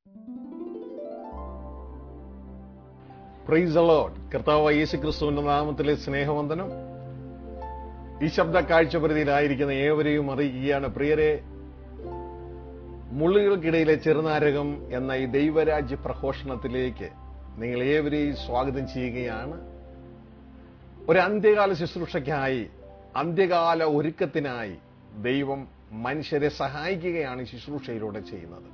Price allowed കർത്താവ് യേശു ക്രിസ്തുവിന്റെ നാമത്തിലെ സ്നേഹവന്ദനം ഈ ശബ്ദ കാഴ്ചപരിധിയിലായിരിക്കുന്ന ഏവരെയും അറിയിക്കുകയാണ് പ്രിയരെ മുള്ളുകൾക്കിടയിലെ ചെറുനാരകം എന്ന ഈ ദൈവരാജ്യ പ്രഘോഷണത്തിലേക്ക് നിങ്ങൾ ഏവരെയും സ്വാഗതം ചെയ്യുകയാണ് ഒരു അന്ത്യകാല ശുശ്രൂഷയ്ക്കായി അന്ത്യകാല ഒരുക്കത്തിനായി ദൈവം മനുഷ്യരെ സഹായിക്കുകയാണ് ഈ ശുശ്രൂഷയിലൂടെ ചെയ്യുന്നത്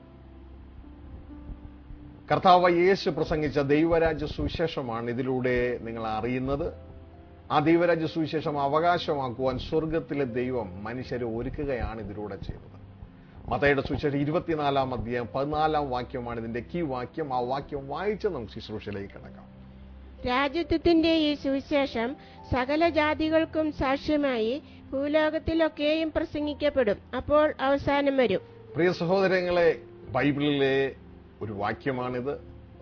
കർത്താവ് യേശു പ്രസംഗിച്ച ദൈവരാജ്യ സുവിശേഷമാണ് ഇതിലൂടെ നിങ്ങൾ അറിയുന്നത് ആ ദൈവരാജ്യ സുവിശേഷം അവകാശമാക്കുവാൻ സ്വർഗത്തിലെ ദൈവം മനുഷ്യരെ ഒരുക്കുകയാണ് ഇതിലൂടെ ചെയ്തത് മതയുടെ സുവിശേഷം ഇരുപത്തിനാലാം അധ്യായം പതിനാലാം വാക്യമാണ് ഇതിന്റെ കീ വാക്യം ആ വാക്യം വായിച്ച് നമുക്ക് ശുശ്രൂഷയിലേക്ക് കിടക്കാം രാജ്യത്വത്തിന്റെ ഈ സുവിശേഷം സകല ജാതികൾക്കും സാക്ഷ്യമായി ഭൂലോകത്തിലൊക്കെയും പ്രസംഗിക്കപ്പെടും അപ്പോൾ അവസാനം വരും പ്രിയ സഹോദരങ്ങളെ ബൈബിളിലെ ഒരു വാക്യമാണിത്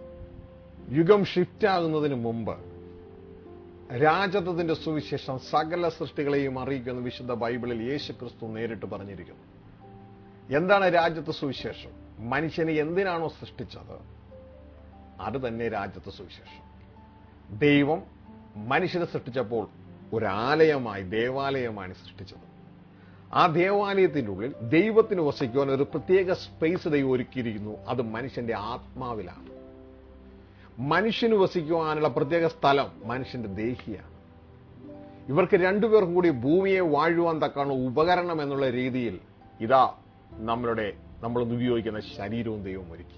യുഗം ഷിഫ്റ്റ് ആകുന്നതിന് മുമ്പ് രാജത്വത്തിന്റെ സുവിശേഷം സകല സൃഷ്ടികളെയും അറിയിക്കുന്ന വിശുദ്ധ ബൈബിളിൽ യേശു ക്രിസ്തു നേരിട്ട് പറഞ്ഞിരിക്കുന്നു എന്താണ് രാജ്യത്വ സുവിശേഷം മനുഷ്യനെ എന്തിനാണോ സൃഷ്ടിച്ചത് അത് തന്നെ രാജ്യത്വ സുവിശേഷം ദൈവം മനുഷ്യനെ സൃഷ്ടിച്ചപ്പോൾ ഒരു ആലയമായി ദേവാലയമാണ് സൃഷ്ടിച്ചത് ആ ദേവാലയത്തിന്റെ ഉള്ളിൽ ദൈവത്തിന് വസിക്കുവാൻ ഒരു പ്രത്യേക സ്പേസ് ദൈവം ഒരുക്കിയിരിക്കുന്നു അത് മനുഷ്യന്റെ ആത്മാവിലാണ് മനുഷ്യന് വസിക്കുവാനുള്ള പ്രത്യേക സ്ഥലം മനുഷ്യന്റെ ദേഹിയാണ് ഇവർക്ക് രണ്ടുപേർക്കും കൂടി ഭൂമിയെ വാഴുവാൻ തക്കാണ് ഉപകരണം എന്നുള്ള രീതിയിൽ ഇതാ നമ്മളുടെ നമ്മൾ ഉപയോഗിക്കുന്ന ശരീരവും ദൈവം ഒരുക്കി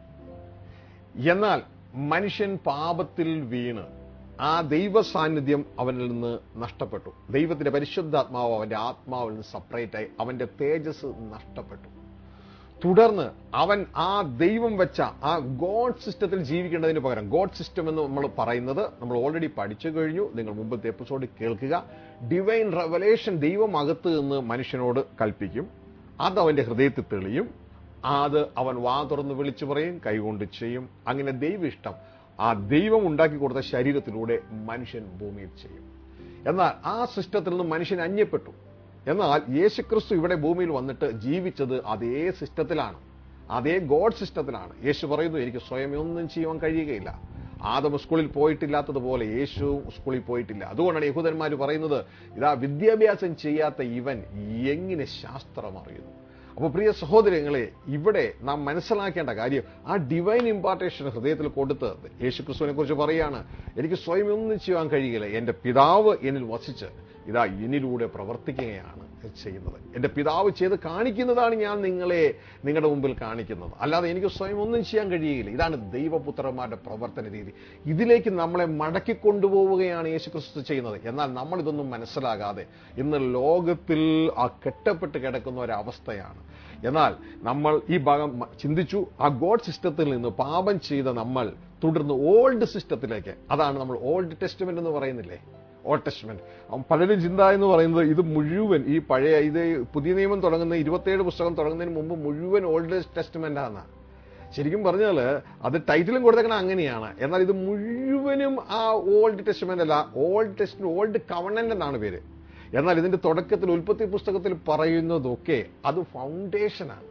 എന്നാൽ മനുഷ്യൻ പാപത്തിൽ വീണ് ആ ദൈവ സാന്നിധ്യം അവനിൽ നിന്ന് നഷ്ടപ്പെട്ടു ദൈവത്തിന്റെ പരിശുദ്ധാത്മാവ് അവന്റെ ആത്മാവിൽ നിന്ന് സെപ്പറേറ്റ് ആയി അവന്റെ തേജസ് നഷ്ടപ്പെട്ടു തുടർന്ന് അവൻ ആ ദൈവം വെച്ച ആ ഗോഡ് സിസ്റ്റത്തിൽ ജീവിക്കേണ്ടതിന് പകരം ഗോഡ് സിസ്റ്റം എന്ന് നമ്മൾ പറയുന്നത് നമ്മൾ ഓൾറെഡി പഠിച്ചു കഴിഞ്ഞു നിങ്ങൾ മുമ്പത്തെ എപ്പിസോഡ് കേൾക്കുക ഡിവൈൻ റെവലേഷൻ ദൈവം അകത്ത് നിന്ന് മനുഷ്യനോട് കൽപ്പിക്കും അത് അവന്റെ ഹൃദയത്തിൽ തെളിയും അത് അവൻ വാ തുറന്ന് വിളിച്ചു പറയും കൈകൊണ്ട് ചെയ്യും അങ്ങനെ ദൈവ ഇഷ്ടം ആ ദൈവം ഉണ്ടാക്കി കൊടുത്ത ശരീരത്തിലൂടെ മനുഷ്യൻ ഭൂമിയിൽ ചെയ്യും എന്നാൽ ആ സിസ്റ്റത്തിൽ നിന്ന് മനുഷ്യൻ അന്യപ്പെട്ടു എന്നാൽ യേശുക്രിസ്തു ഇവിടെ ഭൂമിയിൽ വന്നിട്ട് ജീവിച്ചത് അതേ സിസ്റ്റത്തിലാണ് അതേ ഗോഡ് സിസ്റ്റത്തിലാണ് യേശു പറയുന്നു എനിക്ക് സ്വയം ഒന്നും ചെയ്യുവാൻ കഴിയുകയില്ല ആദം സ്കൂളിൽ പോയിട്ടില്ലാത്തതുപോലെ യേശു സ്കൂളിൽ പോയിട്ടില്ല അതുകൊണ്ടാണ് യഹൂദന്മാർ പറയുന്നത് ഇതാ വിദ്യാഭ്യാസം ചെയ്യാത്ത ഇവൻ എങ്ങനെ ശാസ്ത്രം അറിയുന്നു അപ്പോൾ പ്രിയ സഹോദരങ്ങളെ ഇവിടെ നാം മനസ്സിലാക്കേണ്ട കാര്യം ആ ഡിവൈൻ ഇമ്പാർട്ടേഷൻ ഹൃദയത്തിൽ കൊടുത്ത് യേശു ക്രിസ്തുവിനെ കുറിച്ച് പറയാണ് എനിക്ക് സ്വയം ഒന്നും ചെയ്യാൻ കഴിയില്ല എന്റെ പിതാവ് എന്നിൽ വസിച്ച് ഇതാ എന്നിലൂടെ പ്രവർത്തിക്കുകയാണ് ചെയ്യുന്നത് എന്റെ പിതാവ് ചെയ്ത് കാണിക്കുന്നതാണ് ഞാൻ നിങ്ങളെ നിങ്ങളുടെ മുമ്പിൽ കാണിക്കുന്നത് അല്ലാതെ എനിക്ക് സ്വയം ഒന്നും ചെയ്യാൻ കഴിയുകയില്ല ഇതാണ് ദൈവപുത്രന്മാരുടെ പ്രവർത്തന രീതി ഇതിലേക്ക് നമ്മളെ മടക്കി കൊണ്ടുപോവുകയാണ് യേശു ക്രിസ്തു ചെയ്യുന്നത് എന്നാൽ നമ്മൾ ഇതൊന്നും മനസ്സിലാകാതെ ഇന്ന് ലോകത്തിൽ ആ കെട്ടപ്പെട്ട് കിടക്കുന്ന ഒരവസ്ഥയാണ് എന്നാൽ നമ്മൾ ഈ ഭാഗം ചിന്തിച്ചു ആ ഗോഡ് സിസ്റ്റത്തിൽ നിന്ന് പാപം ചെയ്ത നമ്മൾ തുടർന്ന് ഓൾഡ് സിസ്റ്റത്തിലേക്ക് അതാണ് നമ്മൾ ഓൾഡ് ടെസ്റ്റ്മെന്റ് എന്ന് പറയുന്നില്ലേ ഓൾഡ് ടെസ്റ്റ്മെന്റ് പലരും ചിന്ത എന്ന് പറയുന്നത് ഇത് മുഴുവൻ ഈ പഴയ ഇത് പുതിയ നിയമം തുടങ്ങുന്ന ഇരുപത്തേഴ് പുസ്തകം തുടങ്ങുന്നതിന് മുമ്പ് മുഴുവൻ ഓൾഡ് ടെസ്റ്റ്മെന്റ് ആണ് ശരിക്കും പറഞ്ഞാൽ അത് ടൈറ്റിലും കൊടുത്തേക്കണ അങ്ങനെയാണ് എന്നാൽ ഇത് മുഴുവനും ആ ഓൾഡ് ടെസ്റ്റ്മെന്റ് അല്ല ഓൾഡ് ടെസ്റ്റ് ഓൾഡ് കവണന്റ് എന്നാണ് പേര് എന്നാൽ ഇതിന്റെ തുടക്കത്തിൽ ഉൽപ്പത്തി പുസ്തകത്തിൽ പറയുന്നതൊക്കെ അത് ഫൗണ്ടേഷനാണ്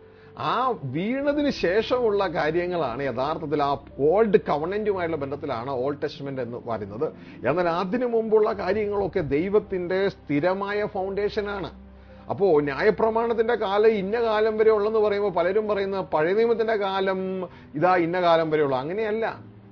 ആ വീണതിന് ശേഷമുള്ള കാര്യങ്ങളാണ് യഥാർത്ഥത്തിൽ ആ ഓൾഡ് കവണന്റുമായുള്ള ബന്ധത്തിലാണ് ഓൾഡ് ടെസ്റ്റ്മെന്റ് എന്ന് പറയുന്നത് എന്നാൽ അതിനു മുമ്പുള്ള കാര്യങ്ങളൊക്കെ ദൈവത്തിന്റെ സ്ഥിരമായ ഫൗണ്ടേഷനാണ് അപ്പോ ന്യായപ്രമാണത്തിന്റെ കാലം ഇന്ന കാലം വരെ ഉള്ളെന്ന് പറയുമ്പോൾ പലരും പറയുന്ന പഴയ നിയമത്തിന്റെ കാലം ഇതാ ഇന്ന കാലം വരെ ഉള്ളു അങ്ങനെയല്ല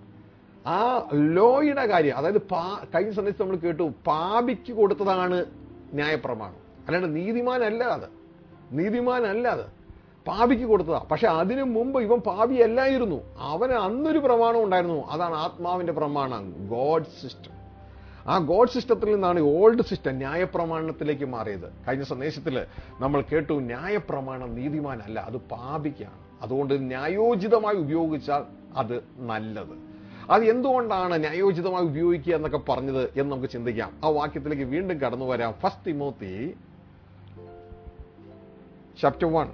ആ ലോയുടെ കാര്യം അതായത് കഴിഞ്ഞ സമയത്ത് നമ്മൾ കേട്ടു പാപിക്ക് കൊടുത്തതാണ് ന്യായപ്രമാണം അല്ലാണ്ട് നീതിമാനല്ല അത് നീതിമാനല്ല അത് പാപിക്ക് കൊടുത്തതാ പക്ഷെ അതിനു മുമ്പ് ഇവൻ പാപിയല്ലായിരുന്നു അവന് അന്നൊരു പ്രമാണം ഉണ്ടായിരുന്നു അതാണ് ആത്മാവിന്റെ പ്രമാണം ഗോഡ് സിസ്റ്റം ആ ഗോഡ് സിസ്റ്റത്തിൽ നിന്നാണ് ഓൾഡ് സിസ്റ്റം ന്യായപ്രമാണത്തിലേക്ക് മാറിയത് കഴിഞ്ഞ സന്ദേശത്തിൽ നമ്മൾ കേട്ടു ന്യായപ്രമാണം നീതിമാനല്ല അത് പാപിക്കാണ് അതുകൊണ്ട് ന്യായോചിതമായി ഉപയോഗിച്ചാൽ അത് നല്ലത് അത് എന്തുകൊണ്ടാണ് ന്യായോചിതമായി ഉപയോഗിക്കുക എന്നൊക്കെ പറഞ്ഞത് എന്ന് നമുക്ക് ചിന്തിക്കാം ആ വാക്യത്തിലേക്ക് വീണ്ടും കടന്നു വരാം ഫസ്റ്റ് തിമോത്തി ചാപ്റ്റർ വൺ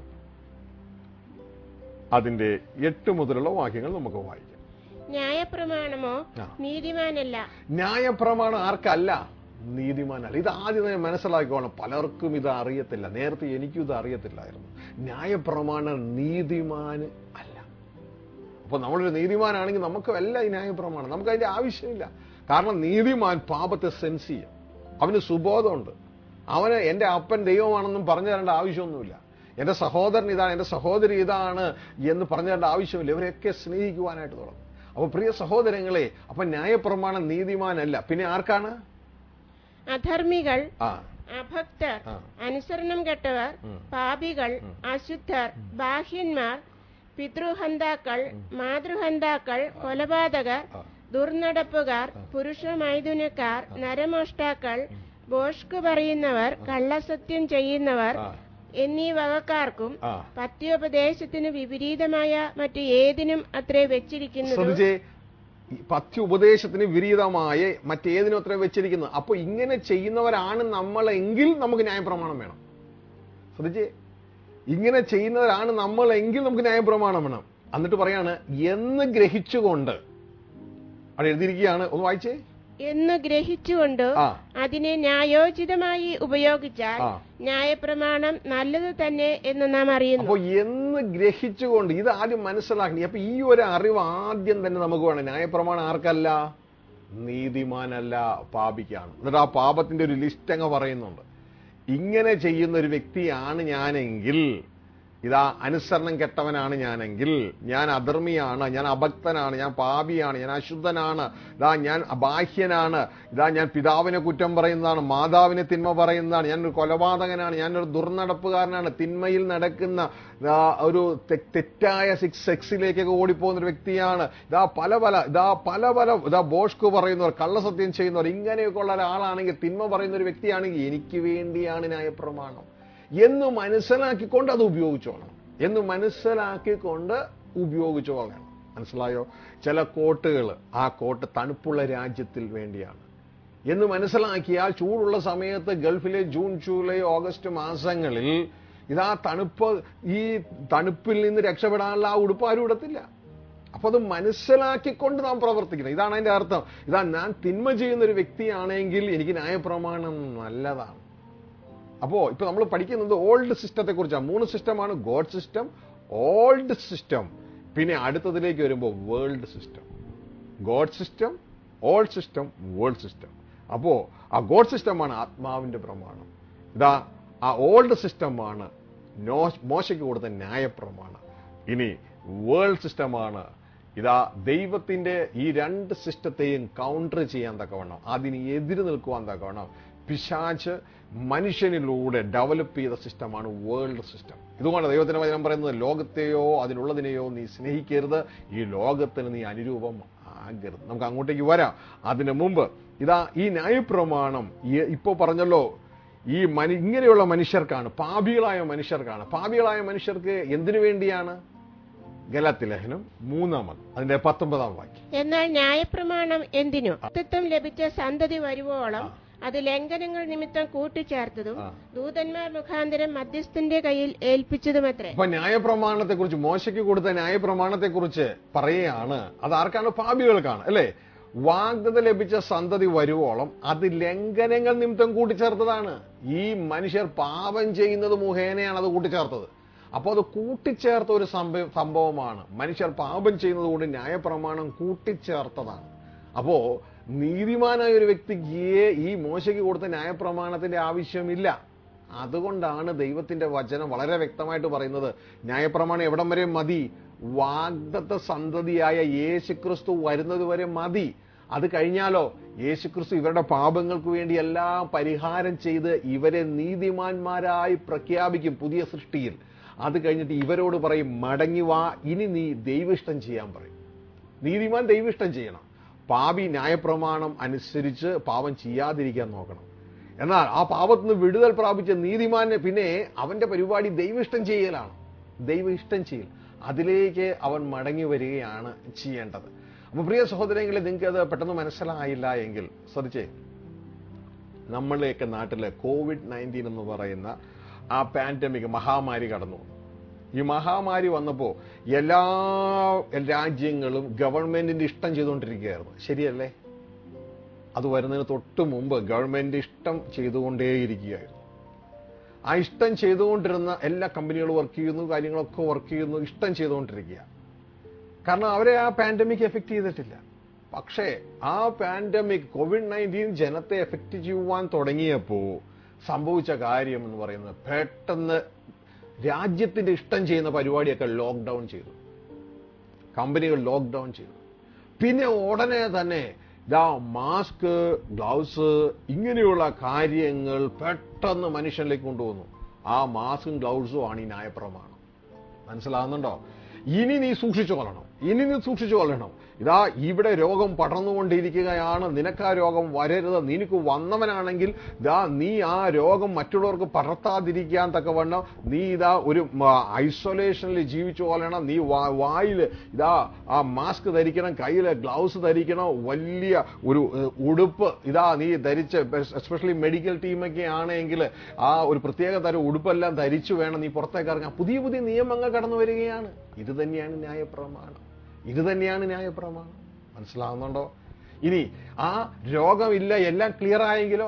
അതിന്റെ എട്ട് മുതലുള്ള വാക്യങ്ങൾ നമുക്ക് വായിക്കാം ന്യായപ്രമാണമോ ആ. നീതിമാനല്ല ന്യായപ്രമാണം ആർക്കല്ല നീതിമാനല്ല ഇത് ആദ്യം തന്നെ മനസ്സിലാക്കിക്കോണം പലർക്കും ഇത് അറിയത്തില്ല നേരത്തെ എനിക്കും ഇത് അറിയത്തില്ലായിരുന്നു ന്യായപ്രമാണം നീതിമാന് അല്ല അപ്പൊ നമ്മളൊരു നീതിമാനാണെങ്കിൽ നമുക്ക് വല്ല ഈ ന്യായപ്രമാണം നമുക്ക് അതിന്റെ ആവശ്യമില്ല കാരണം നീതിമാൻ പാപത്തെ സെൻസ് ചെയ്യും അവന് സുബോധമുണ്ട് അവന് എന്റെ അപ്പൻ ദൈവമാണെന്നും പറഞ്ഞു തരേണ്ട ആവശ്യമൊന്നുമില്ല എന്റെ സഹോദരൻ ഇതാണ് എന്റെ സഹോദരി ഇതാണ് എന്ന് പറഞ്ഞു തരേണ്ട ആവശ്യമില്ല ഇവരെയൊക്കെ സ്നേഹിക്കുവാനായിട്ട് തുടങ്ങും അപ്പൊ പ്രിയ സഹോദരങ്ങളെ അപ്പൊ ന്യായപ്രമാണം നീതിമാനല്ല പിന്നെ ആർക്കാണ് അധർമ്മികൾ ആ അഭക്തർ ആ. അനുസരണം കെട്ടവർ ഉം. പാപികൾ അശുദ്ധർ ബാഹ്യന്മാർ പിതൃഹന്താക്കൾ മാതൃഹന്താക്കൾ കൊലപാതകർ ആ. ദുർനടപ്പുകാർ പുരുഷമൈഥുനക്കാർ നരമോഷ്ടാക്കൾ ബോഷ്ക് പറയുന്നവർ കള്ളസത്യം ചെയ്യുന്നവർ ആ. എന്നീ വകക്കാർക്കും ആ. പത്യോപദേശത്തിന് വിപരീതമായ മറ്റു ഏതിനും അത്രേ വെച്ചിരിക്കുന്നത് ശ്രദ്ധിച്ചേ ഈ പഥ്യ ഉപദേശത്തിന് വിപരീതമായ മറ്റേതിനും അത്ര വെച്ചിരിക്കുന്നത് അപ്പൊ ഇങ്ങനെ ചെയ്യുന്നവരാണ് നമ്മളെങ്കിൽ നമുക്ക് ന്യായപ്രമാണം വേണം ശ്രദ്ധിച്ചേ ഇങ്ങനെ ചെയ്യുന്നവരാണ് നമ്മളെങ്കിൽ നമുക്ക് ന്യായപ്രമാണം വേണം എന്നിട്ട് പറയാണ് എന്ന് ഗ്രഹിച്ചുകൊണ്ട് അവിടെ എഴുതിയിരിക്കുകയാണ് ഒന്ന് വായിച്ചേ എന്ന് ഗ്രഹിച്ചുകൊണ്ട് ആ അതിനെ ന്യായോചിതമായി ഉപയോഗിച്ചാൽ ആ. ന്യായപ്രമാണം നല്ലത് തന്നെ എന്ന് നാം അറിയുന്നു അപ്പൊ എന്ന് ഗ്രഹിച്ചുകൊണ്ട് ഇത് ആദ്യം മനസ്സിലാക്കണം അപ്പൊ ഈ ഒരു അറിവ് ആദ്യം തന്നെ നമുക്ക് വേണം ന്യായപ്രമാണം ആർക്കല്ല നീതിമാനല്ല പാപിക്കാണ് എന്നിട്ട് ആ പാപത്തിന്റെ ഒരു ലിസ്റ്റ് അങ്ങ് പറയുന്നുണ്ട് ഇങ്ങനെ ചെയ്യുന്ന ഒരു വ്യക്തിയാണ് ഞാനെങ്കിൽ ഇതാ അനുസരണം കെട്ടവനാണ് ഞാനെങ്കിൽ ഞാൻ അധർമ്മിയാണ് ഞാൻ അഭക്തനാണ് ഞാൻ പാപിയാണ് ഞാൻ അശുദ്ധനാണ് ഇതാ ഞാൻ അബാഹ്യനാണ് ഇതാ ഞാൻ പിതാവിനെ കുറ്റം പറയുന്നതാണ് മാതാവിനെ തിന്മ പറയുന്നതാണ് ഞാനൊരു കൊലപാതകനാണ് ഞാനൊരു ദുർനടപ്പുകാരനാണ് തിന്മയിൽ നടക്കുന്ന ഇതാ ഒരു തെ- തെറ്റായ സിക്സ് സെക്സിലേക്കൊക്കെ ഓടിപ്പോകുന്ന ഒരു വ്യക്തിയാണ് ഇതാ പല പല ഇതാ പല പല ഇതാ ബോഷ്കു പറയുന്നവർ കള്ളസത്യം ചെയ്യുന്നവർ ഇങ്ങനെയൊക്കെ ഉള്ള ഒരാളാണെങ്കിൽ തിന്മ പറയുന്ന ഒരു വ്യക്തിയാണെങ്കിൽ എനിക്ക് വേണ്ടിയാണ് ന്യായപ്രമാണം എന്ന് മനസ്സിലാക്കിക്കൊണ്ട് അത് ഉപയോഗിച്ചോളണം എന്ന് മനസ്സിലാക്കിക്കൊണ്ട് ഉപയോഗിച്ചോളണം മനസ്സിലായോ ചില കോട്ടുകൾ ആ കോട്ട് തണുപ്പുള്ള രാജ്യത്തിൽ വേണ്ടിയാണ് എന്ന് മനസ്സിലാക്കിയാൽ ചൂടുള്ള സമയത്ത് ഗൾഫിലെ ജൂൺ ജൂലൈ ഓഗസ്റ്റ് മാസങ്ങളിൽ ഇതാ തണുപ്പ് ഈ തണുപ്പിൽ നിന്ന് രക്ഷപ്പെടാനുള്ള ആ ഉടുപ്പ് ആരും ഇടത്തില്ല അപ്പൊ അത് മനസ്സിലാക്കിക്കൊണ്ട് നാം പ്രവർത്തിക്കണം ഇതാണ് അതിന്റെ അർത്ഥം ഇതാ ഞാൻ തിന്മ ചെയ്യുന്ന ഒരു വ്യക്തിയാണെങ്കിൽ എനിക്ക് ന്യായപ്രമാണം നല്ലതാണ് അപ്പോ ഇപ്പൊ നമ്മൾ പഠിക്കുന്നത് ഓൾഡ് സിസ്റ്റത്തെ കുറിച്ചാണ് മൂന്ന് സിസ്റ്റമാണ് ഗോഡ് സിസ്റ്റം ഓൾഡ് സിസ്റ്റം പിന്നെ അടുത്തതിലേക്ക് വരുമ്പോൾ world system god system old system world system അപ്പോ ആ ഗോഡ് സിസ്റ്റമാണ് ആത്മാവിന്റെ പ്രമാണം ഇതാ ആ ഓൾഡ് സിസ്റ്റമാണ് നോ മോശയ്ക്ക് കൊടുത്ത ന്യായപ്രമാണം ഇനി വേൾഡ് സിസ്റ്റമാണ് ഇതാ ദൈവത്തിന്റെ ഈ രണ്ട് സിസ്റ്റത്തെയും കൗണ്ടർ ചെയ്യാൻ തക്കവണ്ണം അതിന് എതിര് നിൽക്കുവാൻ തക്കവണ്ണം പിശാച്ച് മനുഷ്യനിലൂടെ ഡെവലപ്പ് ചെയ്ത സിസ്റ്റമാണ് വേൾഡ് സിസ്റ്റം ഇതുകൊണ്ട് ദൈവത്തിന്റെ വചനം പറയുന്നത് ലോകത്തെയോ അതിനുള്ളതിനെയോ നീ സ്നേഹിക്കരുത് ഈ ലോകത്തിന് നീ അനുരൂപം ആകരുത് നമുക്ക് അങ്ങോട്ടേക്ക് വരാം അതിനു മുമ്പ് ഇതാ ഈ ന്യായപ്രമാണം ഈ- ഇപ്പോ പറഞ്ഞല്ലോ ഈ മനു ഇങ്ങനെയുള്ള മനുഷ്യർക്കാണ് പാപികളായ മനുഷ്യർക്കാണ് പാപികളായ മനുഷ്യർക്ക് എന്തിനു വേണ്ടിയാണ് ഗലാത്തി ലേഖനം മൂന്നാമത് അതിന്റെ പത്തൊമ്പതാം വാക്യം എന്നാൽ ന്യായപ്രമാണം എന്തിനു അസ്തിത്വം ലഭിച്ച സന്തതി വരുവോളം അത് ലംഘനങ്ങൾ നിമിത്തം കൂട്ടിച്ചേർത്തതും ആ. ദൂതന്മാർ മുഖാന്തരം മധ്യസ്ഥന്റെ കയ്യിൽ ഏൽപ്പിച്ചതുമത്രേ അപ്പൊ ന്യായപ്രമാണത്തെ കുറിച്ച് മോശയ്ക്ക് കൊടുത്ത ന്യായപ്രമാണത്തെ കുറിച്ച് പറയുകയാണ് അത് ആർക്കാണ് പാപികൾക്കാണ് അല്ലെ വാഗ്ദത ലഭിച്ച സന്തതി വരുവോളം അത് ലംഘനങ്ങൾ നിമിത്തം കൂട്ടിച്ചേർത്തതാണ് ഈ മനുഷ്യർ പാപം ചെയ്യുന്നത് മുഖേനയാണ് അത് കൂട്ടിച്ചേർത്തത് അപ്പോൾ അത് കൂട്ടിച്ചേർത്ത ഒരു സംഭവ സംഭവമാണ് മനുഷ്യർ പാപം ചെയ്യുന്നത് കൊണ്ട് ന്യായപ്രമാണം കൂട്ടിച്ചേർത്തതാണ് അപ്പോ നീതിമാനായ ഒരു വ്യക്തിക്ക് ഈ മോശയ്ക്ക് കൊടുത്ത ന്യായപ്രമാണത്തിന്റെ ആവശ്യമില്ല അതുകൊണ്ടാണ് ദൈവത്തിന്റെ വചനം വളരെ വ്യക്തമായിട്ട് പറയുന്നത് ന്യായപ്രമാണം എവിടം വരെ മതി വാഗ്ദത്ത സന്തതിയായ യേശുക്രിസ്തു വരുന്നത് വരെ മതി അത് കഴിഞ്ഞാലോ യേശുക്രിസ്തു ഇവരുടെ പാപങ്ങൾക്ക് വേണ്ടി എല്ലാം പരിഹാരം ചെയ്ത് ഇവരെ നീതിമാന്മാരായി പ്രഖ്യാപിക്കും പുതിയ സൃഷ്ടിയിൽ അത് കഴിഞ്ഞിട്ട് ഇവരോട് പറയും മടങ്ങി വാ ഇനി നീ ദൈവിഷ്ടം ചെയ്യാൻ പറയും നീതിമാൻ ദൈവിഷ്ടം ചെയ്യണം പാപി ന്യായപ്രമാണം അനുസരിച്ച് പാപം ചെയ്യാതിരിക്കാൻ നോക്കണം എന്നാൽ ആ പാപത്തിൽ നിന്ന് വിടുതൽ പ്രാപിച്ച നീതിമാന് പിന്നെ അവന്റെ പരിപാടി ദൈവിഷ്ടം ചെയ്യലാണ് ദൈവ ഇഷ്ടം ചെയ്യൽ അതിലേക്ക് അവൻ മടങ്ങി വരികയാണ് ചെയ്യേണ്ടത് അപ്പൊ പ്രിയ സഹോദരങ്ങളെ നിങ്ങൾക്ക് അത് പെട്ടെന്ന് മനസ്സിലായില്ല എങ്കിൽ ശ്രദ്ധിച്ചേ നമ്മളുടെയൊക്കെ നാട്ടില് കോവിഡ് നയൻറ്റീൻ എന്ന് പറയുന്ന ആ പാൻഡമിക് മഹാമാരി കടന്നു ഈ മഹാമാരി വന്നപ്പോ എല്ലാ രാജ്യങ്ങളും ഗവൺമെന്റിന്റെ ഇഷ്ടം ചെയ്തുകൊണ്ടിരിക്കുകയായിരുന്നു ശരിയല്ലേ അത് വരുന്നതിന് തൊട്ട് മുമ്പ് ഗവൺമെന്റ് ഇഷ്ടം ചെയ്തുകൊണ്ടേയിരിക്കുകയായിരുന്നു ആ ഇഷ്ടം ചെയ്തുകൊണ്ടിരുന്ന എല്ലാ കമ്പനികളും വർക്ക് ചെയ്യുന്നു കാര്യങ്ങളൊക്കെ വർക്ക് ചെയ്യുന്നു ഇഷ്ടം ചെയ്തുകൊണ്ടിരിക്കുക കാരണം അവരെ ആ പാൻഡമിക് എഫക്ട് ചെയ്തിട്ടില്ല പക്ഷേ ആ പാൻഡമിക് കോവിഡ് നയൻറ്റീൻ ജനത്തെ എഫക്ട് ചെയ്യുവാൻ തുടങ്ങിയപ്പോൾ സംഭവിച്ച കാര്യം എന്ന് പറയുന്നത് പെട്ടെന്ന് രാജ്യത്തിന്റെ ഇഷ്ടം ചെയ്യുന്ന പരിപാടിയൊക്കെ ലോക്ക്ഡൌൺ ചെയ്തു കമ്പനികൾ ലോക്ക്ഡൌൺ ചെയ്തു പിന്നെ ഉടനെ തന്നെ ഇതാ മാസ്ക് ഗ്ലൗസ് ഇങ്ങനെയുള്ള കാര്യങ്ങൾ പെട്ടെന്ന് മനുഷ്യനിലേക്ക് കൊണ്ടുവന്നു ആ മാസ്കും ഗ്ലൗസും ആണ് ഈ ന്യായപ്രമാണം മനസ്സിലാകുന്നുണ്ടോ ഇനി നീ സൂക്ഷിച്ചു കൊള്ളണം ഇനി നീ സൂക്ഷിച്ചു കൊള്ളണം ഇതാ ഇവിടെ രോഗം പടർന്നുകൊണ്ടിരിക്കുകയാണ് നിനക്ക് ആ രോഗം വരരുത് നിനക്ക് വന്നവനാണെങ്കിൽ ഇതാ നീ ആ രോഗം മറ്റുള്ളവർക്ക് പടർത്താതിരിക്കാൻ തക്കവണ്ണം നീ ഇതാ ഒരു ഐസൊലേഷനിൽ ജീവിച്ചു കൊള്ളണം നീ വാ- വായിൽ ഇതാ ആ മാസ്ക് ധരിക്കണം കയ്യിൽ ഗ്ലൗസ് ധരിക്കണം വലിയ ഒരു ഏഹ്, ഉടുപ്പ് ഇതാ നീ ധരിച്ച് എസ്പെഷ്യലി മെഡിക്കൽ ടീമൊക്കെ ആണെങ്കിൽ ആ ഒരു പ്രത്യേക തരം ഉടുപ്പെല്ലാം ധരിച്ചു വേണം നീ പുറത്തേക്ക് ഇറങ്ങാൻ പുതിയ പുതിയ നിയമങ്ങൾ കടന്നു വരികയാണ് ഇത് തന്നെയാണ് ന്യായപ്രമാണം ഇത് തന്നെയാണ് ന്യായപ്രമാണം മനസ്സിലാവുന്നുണ്ടോ ഇനി ആ രോഗമില്ല എല്ലാം ക്ലിയർ ആയെങ്കിലോ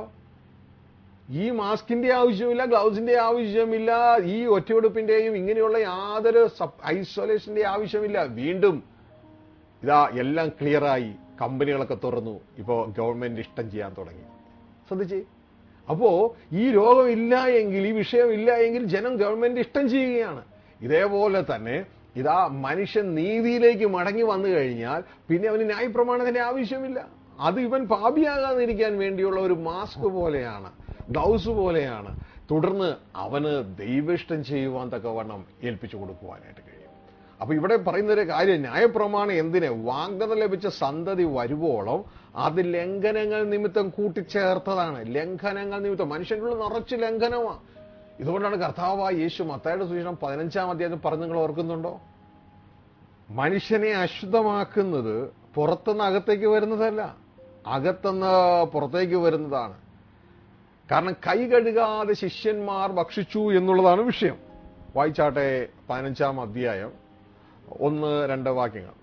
ഈ മാസ്കിന്റെ ആവശ്യമില്ല ഗ്ലൗസിന്റെ ആവശ്യമില്ല ഈ ഒറ്റയെടുപ്പിന്റെയും ഇങ്ങനെയുള്ള യാതൊരു ഐസൊലേഷന്റെ ആവശ്യമില്ല വീണ്ടും ഇതാ എല്ലാം ക്ലിയറായി കമ്പനികളൊക്കെ തുറന്നു ഇപ്പോ ഗവൺമെന്റ് ഇഷ്ടം ചെയ്യാൻ തുടങ്ങി ശ്രദ്ധിച്ചേ അപ്പോ ഈ രോഗം ഇല്ല എങ്കിൽ ഈ വിഷയം ഇല്ല എങ്കിൽ ജനം ഗവൺമെന്റ് ഇഷ്ടം ചെയ്യുകയാണ് ഇതേപോലെ തന്നെ ഇതാ മനുഷ്യൻ നീതിയിലേക്ക് മടങ്ങി വന്നു കഴിഞ്ഞാൽ പിന്നെ അവന് ന്യായപ്രമാണത്തിന്റെ ആവശ്യമില്ല അത് ഇവൻ പാപിയാകാതിരിക്കാൻ വേണ്ടിയുള്ള ഒരു മാസ്ക് പോലെയാണ് ഗ്ലൗസ് പോലെയാണ് തുടർന്ന് അവന് ദൈവിഷ്ടം ചെയ്യുവാൻ തക്കവണ്ണം ഏൽപ്പിച്ചു കൊടുക്കുവാനായിട്ട് കഴിയും അപ്പൊ ഇവിടെ പറയുന്ന ഒരു കാര്യം ന്യായപ്രമാണം എന്തിനെ വാഗ്ദത്തം ലഭിച്ച സന്തതി വരുവോളം അത് ലംഘനങ്ങൾ നിമിത്തം കൂട്ടിച്ചേർത്തതാണ് ലംഘനങ്ങൾ നിമിത്തം മനുഷ്യൻ്റെ ഉള്ളിൽ നിറച്ച് ലംഘനമാണ് ഇതുകൊണ്ടാണ് കർത്താവായ യേശു മത്തായുടെ സുവിശേഷം പതിനഞ്ചാം അധ്യായം പറഞ്ഞ് നിങ്ങൾ ഓർക്കുന്നുണ്ടോ മനുഷ്യനെ അശുദ്ധമാക്കുന്നത് പുറത്തുനിന്ന് അകത്തേക്ക് വരുന്നതല്ല അകത്തുനിന്ന് പുറത്തേക്ക് വരുന്നതാണ് കാരണം കൈ കഴുകാതെ ശിഷ്യന്മാർ ഭക്ഷിച്ചു എന്നുള്ളതാണ് വിഷയം വായിച്ചാട്ടെ പതിനഞ്ചാം അധ്യായം ഒന്ന് രണ്ട് വാക്യങ്ങൾ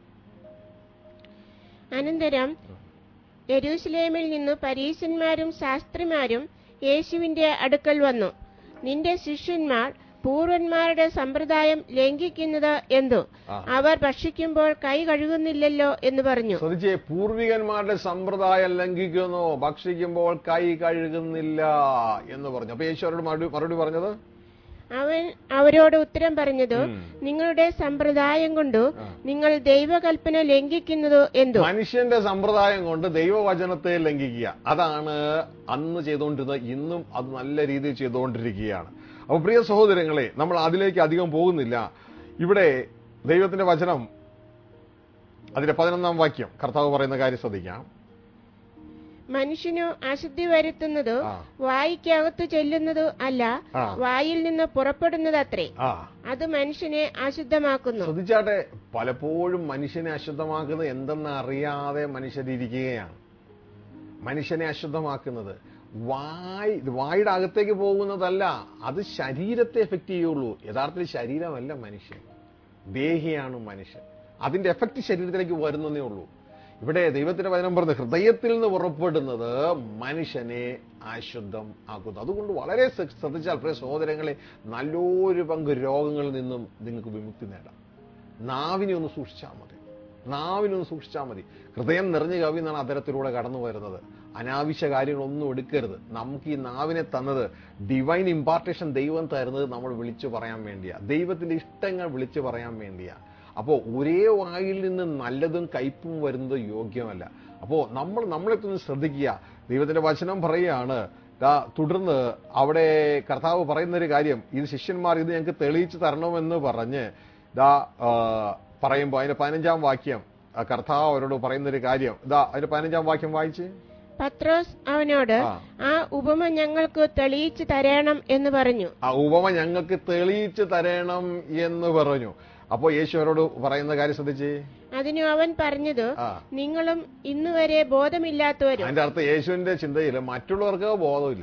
അനന്തരം യെരൂശലേമിൽ നിന്നു പരീശന്മാരും ശാസ്ത്രിമാരും യേശുവിന്റെ അടുക്കൽ വന്നു നിന്റെ ശിഷ്യന്മാർ പൂർവന്മാരുടെ സമ്പ്രദായം ലംഘിക്കുന്നത് എന്തു ആ. അവർ ഭക്ഷിക്കുമ്പോൾ കൈ കഴുകുന്നില്ലല്ലോ എന്ന് പറഞ്ഞു ശ്രദ്ധിച്ചേ പൂർവികന്മാരുടെ സമ്പ്രദായം ലംഘിക്കുന്നു ഭക്ഷിക്കുമ്പോൾ കൈ കഴുകുന്നില്ല എന്ന് പറഞ്ഞു അപ്പൊ യേശു അവരോട് മറുപടി മറുപടി പറഞ്ഞത് അവൻ അവരോട് ഉത്തരം പറഞ്ഞത് ഉം. നിങ്ങളുടെ സമ്പ്രദായം കൊണ്ടു ആ. നിങ്ങൾ ദൈവകൽപ്പന ലംഘിക്കുന്നത് എന്തു മനുഷ്യന്റെ സമ്പ്രദായം കൊണ്ട് ദൈവവചനത്തെ ലംഘിക്കുക അതാണ് അന്ന് ചെയ്തുകൊണ്ടിരുന്നത് ഇന്നും അത് നല്ല രീതിയിൽ ചെയ്തുകൊണ്ടിരിക്കുകയാണ് അപ്പൊ പ്രിയ സഹോദരങ്ങളെ നമ്മൾ അതിലേക്ക് അധികം പോകുന്നില്ല ഇവിടെ ദൈവത്തിന്റെ വചനം അതിന്റെ പതിനൊന്നാം വാക്യം കർത്താവ് പറയുന്ന കാര്യം ശ്രദ്ധിക്കാം മനുഷ്യനു അശുദ്ധി വരുത്തുന്നത് ആ. വായിക്കകത്തു ചെല്ലുന്നത് അല്ല ആ. വായിൽ നിന്ന് പുറപ്പെടുന്നതത്രേ ആ അത് മനുഷ്യനെ അശുദ്ധമാക്കുന്നു ശ്രദ്ധിച്ചാട്ടെ പലപ്പോഴും മനുഷ്യനെ അശുദ്ധമാക്കുന്നത് എന്തെന്ന് അറിയാതെ മനുഷ്യരിയ്ക്കുകയാണ് മനുഷ്യനെ അശുദ്ധമാക്കുന്നത് വായ് വായുടെ അകത്തേക്ക് പോകുന്നതല്ല അത് ശരീരത്തെ എഫക്ട് ചെയ്യുള്ളൂ യഥാർത്ഥത്തിൽ ശരീരമല്ല മനുഷ്യൻ ദേഹിയാണ് മനുഷ്യൻ അതിന്റെ എഫക്ട് ശരീരത്തിലേക്ക് വരുന്നതേ ഉള്ളൂ ഇവിടെ ദൈവത്തിന്റെ വചനം പറഞ്ഞത് ഹൃദയത്തിൽ നിന്ന് പുറപ്പെടുന്നത് മനുഷ്യനെ അശുദ്ധം ആക്കുന്നു അതുകൊണ്ട് വളരെ ശ്ര- ശ്രദ്ധിച്ചാൽ പ്രിയ സഹോദരങ്ങളെ നല്ലൊരു പങ്ക് രോഗങ്ങളിൽ നിന്നും നിങ്ങൾക്ക് വിമുക്തി നേടാം നാവിനെ ഒന്ന് സൂക്ഷിച്ചാൽ മതി നാവിനെ ഒന്ന് സൂക്ഷിച്ചാൽ മതി ഹൃദയം നിറഞ്ഞു കവിന്നാണ് അതരത്തിലൂടെ കടന്നു വരുന്നത് അനാവശ്യ കാര്യങ്ങളൊന്നും എടുക്കരുത് നമുക്ക് ഈ നാവിനെ തന്നത് ഡിവൈൻ ഇമ്പാർട്ടേഷൻ ദൈവം തരുന്നത് നമ്മൾ വിളിച്ചു പറയാൻ വേണ്ടിയാ ദൈവത്തിന്റെ ഇഷ്ടങ്ങൾ വിളിച്ചു പറയാൻ വേണ്ടിയാ അപ്പോൾ ഒരേ വായിൽ നിന്ന് നല്ലതും കയ്പും വരുന്നത് യോഗ്യമല്ല അപ്പോൾ നമ്മൾ നമ്മളെ ഒന്ന് ശ്രദ്ധിക്കുക ദൈവത്തിന്റെ വചനം പറയുകയാണ് ദാ തുടർന്ന് അവിടെ കർത്താവ് പറയുന്ന ഒരു കാര്യം ഇത് ശിഷ്യന്മാർ ഇത് ഞങ്ങൾക്ക് തെളിയിച്ചു തരണമെന്ന് പറഞ്ഞ് ദാ ആ, പറയുമ്പോൾ അതിന്റെ പതിനഞ്ചാം വാക്യം ആ, കർത്താവ് അവരോട് പറയുന്ന ഒരു കാര്യം ഇതാ അതിന്റെ പതിനഞ്ചാം വാക്യം വായിച്ച് പത്രോസ് അവനോട് ആ. ആ ഉപമ ഞങ്ങൾക്ക് തെളിയിച്ചു തരണം എന്ന് പറഞ്ഞു ആ ഉപമ ഞങ്ങൾക്ക് തെളിയിച്ചു തരണം എന്ന് പറഞ്ഞു അപ്പോൾ യേശു അവരോട് പറയുന്ന കാര്യം ശ്രദ്ധിച്ച് അതിനു അവൻ പറഞ്ഞത് ആ നിങ്ങളും ഇന്നുവരെ ബോധമില്ലാത്തവരും അതിന്റെ അർത്ഥം യേശുവിന്റെ ചിന്തയിൽ മറ്റുള്ളവർക്ക് ബോധമില്ല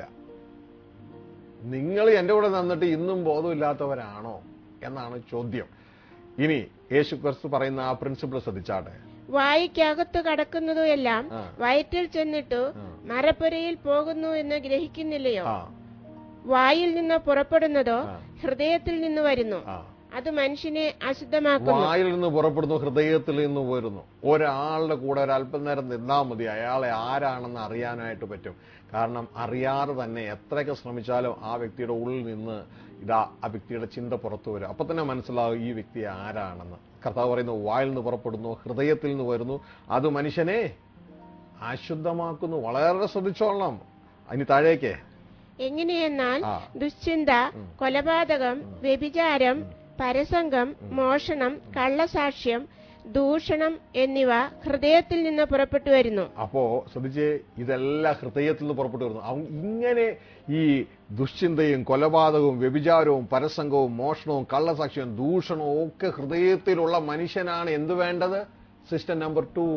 നിങ്ങൾ എന്റെ കൂടെ നിന്നിട്ട് ഇന്നും ബോധമില്ലാത്തവരാണോ എന്നാണ് ചോദ്യം ഇനി യേശു ക്രിസ്തു പറയുന്ന ആ പ്രിൻസിപ്പിൾ ശ്രദ്ധിച്ചാട്ടെ വായിക്കകത്തു കടക്കുന്നതും എല്ലാം ആ. വയറ്റിൽ ചെന്നിട്ടു ആ. മരപ്പുരയിൽ പോകുന്നു എന്ന് ഗ്രഹിക്കുന്നില്ലയോ ആ വായിൽ നിന്ന് പുറപ്പെടുന്നതോ ആ. ഹൃദയത്തിൽ നിന്ന് വരുന്നു ആ അത് മനുഷ്യനെ അശുദ്ധമാക്കുന്നു വായിൽ നിന്ന് പുറപ്പെടുന്നു ഹൃദയത്തിൽ നിന്ന് വരുന്നു ഒരാളുടെ കൂടെ ഒരു അല്പനേരം നിന്നാൽ മതി അയാളെ ആരാണെന്ന് അറിയാനായിട്ട് പറ്റും കാരണം അറിയാതെ തന്നെ എത്രയൊക്കെ ശ്രമിച്ചാലും ആ വ്യക്തിയുടെ ഉള്ളിൽ നിന്ന് ഇതാ ആ വ്യക്തിയുടെ ചിന്ത പുറത്തു വരും അപ്പൊ തന്നെ മനസ്സിലാവും ഈ വ്യക്തി ആരാണെന്ന് കർത്താവ് പറയുന്നു വായിൽ നിന്ന് പുറപ്പെടുന്നു ഹൃദയത്തിൽ നിന്ന് വരുന്നു അത് മനുഷ്യനെ അശുദ്ധമാക്കുന്നു വളരെ ശ്രദ്ധിച്ചോളണം അതിന് താഴേക്ക് എങ്ങനെയെന്നാൽ ആ. ദുശ്ചിന്ത കൊലപാതകം വ്യഭിചാരം പരസംഗം മോഷണം കള്ളസാക്ഷ്യം ദൂഷണം എന്നിവ ഹൃദയത്തിൽ നിന്ന് പുറപ്പെട്ടു വരുന്നു അപ്പോ ശ്രദ്ധിച്ച് ഇതെല്ലാം ഹൃദയത്തിൽ നിന്ന് പുറപ്പെട്ടു വരുന്നു അവൻ ഇങ്ങനെ ഈ ദുശ്ചിന്തയും കൊലപാതകവും വ്യഭിചാരവും പരസംഗവും മോഷണവും കള്ളസാക്ഷ്യവും ദൂഷണവും ഒക്കെ ഹൃദയത്തിലുള്ള മനുഷ്യനാണ് എന്ത് വേണ്ടത് system number two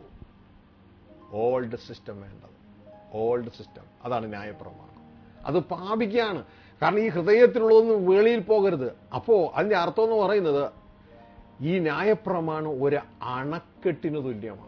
old system വേണ്ടത് ഓൾഡ് സിസ്റ്റം അതാണ് ന്യായപ്രമാണം അത് പാപിക്കാണ് കാരണം ഈ ഹൃദയത്തിലുള്ളതൊന്നും വെളിയിൽ പോകരുത് അപ്പോ അതിന്റെ അർത്ഥം എന്ന് പറയുന്നത് ഈ ന്യായപ്രമാണം ഒരു അണക്കെട്ടിന് തുല്യമാണ്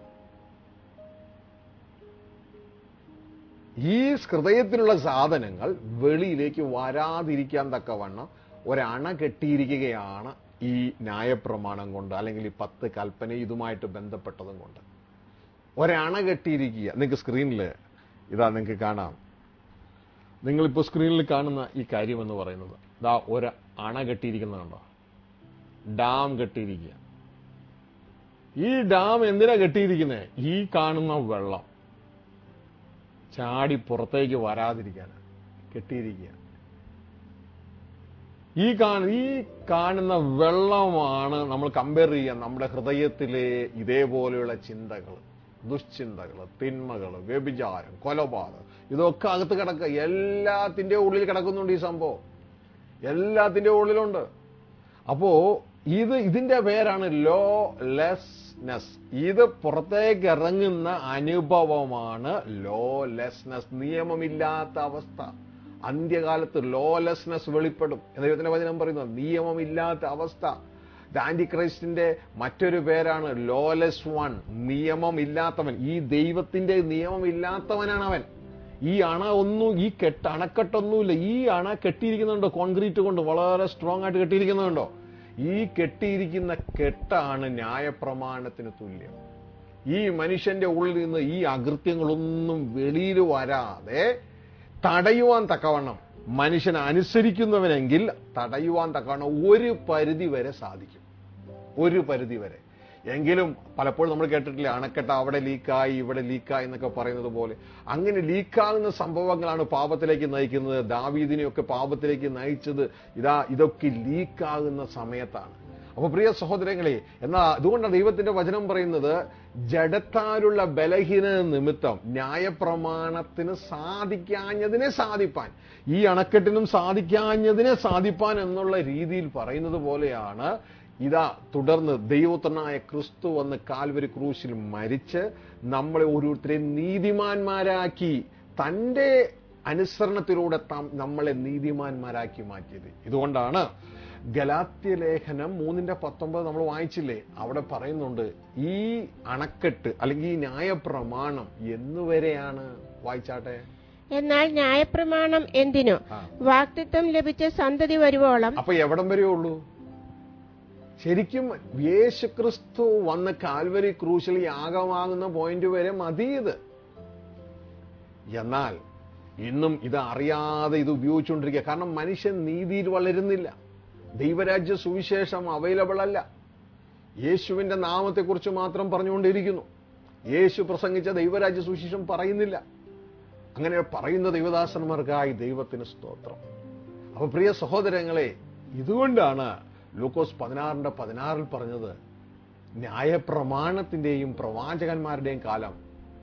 ഈ ഹൃദയത്തിലുള്ള സാധനങ്ങൾ വെളിയിലേക്ക് വരാതിരിക്കാൻ തക്കവണ്ണം ഒരണ കെട്ടിയിരിക്കുകയാണ് ഈ ന്യായപ്രമാണം കൊണ്ട് അല്ലെങ്കിൽ ഈ പത്ത് കൽപ്പന ഇതുമായിട്ട് ബന്ധപ്പെട്ടതും കൊണ്ട് ഒരണ കെട്ടിയിരിക്കുക നിങ്ങൾക്ക് സ്ക്രീനിൽ ഇതാ നിങ്ങൾക്ക് കാണാം നിങ്ങളിപ്പോൾ സ്ക്രീനിൽ കാണുന്ന ഈ കാര്യം എന്ന് പറയുന്നത് ഇതാ ഒരു അണ കെട്ടിയിരിക്കുന്നത് കണ്ടോ ഡാം കെട്ടിയിരിക്കുക ഈ ഡാം എന്തിനാ കെട്ടിയിരിക്കുന്നത് ഈ കാണുന്ന വെള്ളം ചാടി പുറത്തേക്ക് വരാതിരിക്കാനാണ് കെട്ടിയിരിക്കുക ഈ കാണ ഈ കാണുന്ന വെള്ളമാണ് നമ്മൾ കമ്പയർ ചെയ്യാൻ നമ്മുടെ ഹൃദയത്തിലെ ഇതേപോലെയുള്ള ചിന്തകൾ ദുശ്ചിന്തകൾ തിന്മകൾ വ്യഭിചാരം കൊലപാതകം ഇതൊക്കെ അകത്ത് കിടക്കുക എല്ലാത്തിന്റെ ഉള്ളിൽ കിടക്കുന്നുണ്ട് ഈ സംഭവം എല്ലാത്തിന്റെ ഉള്ളിലുണ്ട് അപ്പോ ഇത് ഇതിന്റെ പേരാണ് ലോ ലെസ്നെസ് ഇത് പുറത്തേക്ക് ഇറങ്ങുന്ന അനുഭവമാണ് ലോ ലെസ്നെസ് നിയമമില്ലാത്ത അവസ്ഥ അന്ത്യകാലത്ത് ലോലെസ്നെസ് വെളിപ്പെടും എന്ന ദൈവത്തിന്റെ വചനം പറയുന്നത് നിയമമില്ലാത്ത അവസ്ഥ ആന്റി ക്രൈസ്റ്റിന്റെ മറ്റൊരു പേരാണ് ലോലെസ് വൺ നിയമമില്ലാത്തവൻ ഈ ദൈവത്തിന്റെ നിയമമില്ലാത്തവനാണ് അവൻ ഈ അണ ഒന്നും ഈ കെട്ട് അണക്കെട്ടൊന്നുമില്ല ഈ അണ കെട്ടിയിരിക്കുന്നുണ്ടോ കോൺക്രീറ്റ് കൊണ്ട് വളരെ സ്ട്രോങ് ആയിട്ട് കെട്ടിയിരിക്കുന്നുണ്ടോ ഈ കെട്ടിയിരിക്കുന്ന കെട്ടാണ് ന്യായപ്രമാണത്തിന് തുല്യം ഈ മനുഷ്യന്റെ ഉള്ളിൽ നിന്ന് ഈ അകൃത്യങ്ങളൊന്നും വെളിയിൽ വരാതെ തടയുവാൻ തക്കവണ്ണം മനുഷ്യൻ അനുസരിക്കുന്നവനെങ്കിൽ തടയുവാൻ തക്കവണ്ണം ഒരു പരിധി വരെ സാധിക്കും ഒരു പരിധി വരെ എങ്കിലും പലപ്പോഴും നമ്മൾ കേട്ടിട്ടില്ലേ അണക്കെട്ട് അവിടെ ലീക്കായി ഇവിടെ ലീക്കായി എന്നൊക്കെ പറയുന്നത് പോലെ അങ്ങനെ ലീക്കാകുന്ന സംഭവങ്ങളാണ് പാപത്തിലേക്ക് നയിക്കുന്നത് ദാവീദിനെയൊക്കെ പാപത്തിലേക്ക് നയിച്ചത് ഇതാ ഇതൊക്കെ ലീക്കാകുന്ന സമയത്താണ് അപ്പൊ പ്രിയ സഹോദരങ്ങളെ എന്നാ അതുകൊണ്ടാണ് ദൈവത്തിന്റെ വചനം പറയുന്നത് ജഡത്താലുള്ള ബലഹീന നിമിത്തം ന്യായപ്രമാണത്തിന് സാധിക്കാഞ്ഞതിനെ സാധിപ്പാൻ ഈ അണക്കെട്ടിനും സാധിക്കാഞ്ഞതിനെ സാധിപ്പാൻ എന്നുള്ള രീതിയിൽ പറയുന്നത് പോലെയാണ് ഇതാ തുടർന്ന് ദൈവത്തനായ ക്രിസ്തു വന്ന് കാൽവരി ക്രൂശിൽ മരിച്ച് നമ്മളെ ഓരോരുത്തരെ നീതിമാന്മാരാക്കി തന്റെ അനുസരണത്തിലൂടെ താം നമ്മളെ നീതിമാന്മാരാക്കി മാറ്റിയത് ഇതുകൊണ്ടാണ് ഗലാത്യ ലേഖനം മൂന്നിന്റെ പത്തൊമ്പത് നമ്മൾ വായിച്ചില്ലേ അവിടെ പറയുന്നുണ്ട് ഈ അണക്കെട്ട് അല്ലെങ്കിൽ ഈ ന്യായപ്രമാണം എന്നുവരെയാണ് വായിച്ചാട്ടെ എന്നാൽ ന്യായപ്രമാണം എന്തിനു ആ. വാക്തിത്വം ലഭിച്ച സന്തതി വരുവോളം അപ്പൊ എവിടം വരെ ഉള്ളൂ ശരിക്കും യേശുക്രിസ്തു വന്ന് കാൽവരി ക്രൂശിൽ യാഗമാകുന്ന പോയിന്റ് വരെ മതി ഇത് എന്നാൽ ഇന്നും ഇത് അറിയാതെ ഇത് ഉപയോഗിച്ചുകൊണ്ടിരിക്കുക കാരണം മനുഷ്യൻ നീതിയിൽ വളരുന്നില്ല ദൈവരാജ്യ സുവിശേഷം അവൈലബിൾ അല്ല യേശുവിന്റെ നാമത്തെക്കുറിച്ച് മാത്രം പറഞ്ഞുകൊണ്ടിരിക്കുന്നു യേശു പ്രസംഗിച്ച ദൈവരാജ്യ സുവിശേഷം പറയുന്നില്ല അങ്ങനെ പറയുന്ന ദൈവദാസന്മാർക്കായി ദൈവത്തിന് സ്തോത്രം അപ്പൊ പ്രിയ സഹോദരങ്ങളെ ഇതുകൊണ്ടാണ് ലൂക്കോസ് പതിനാറിന്റെ പതിനാറിൽ പറഞ്ഞത് ന്യായപ്രമാണത്തിന്റെയും പ്രവാചകന്മാരുടെയും കാലം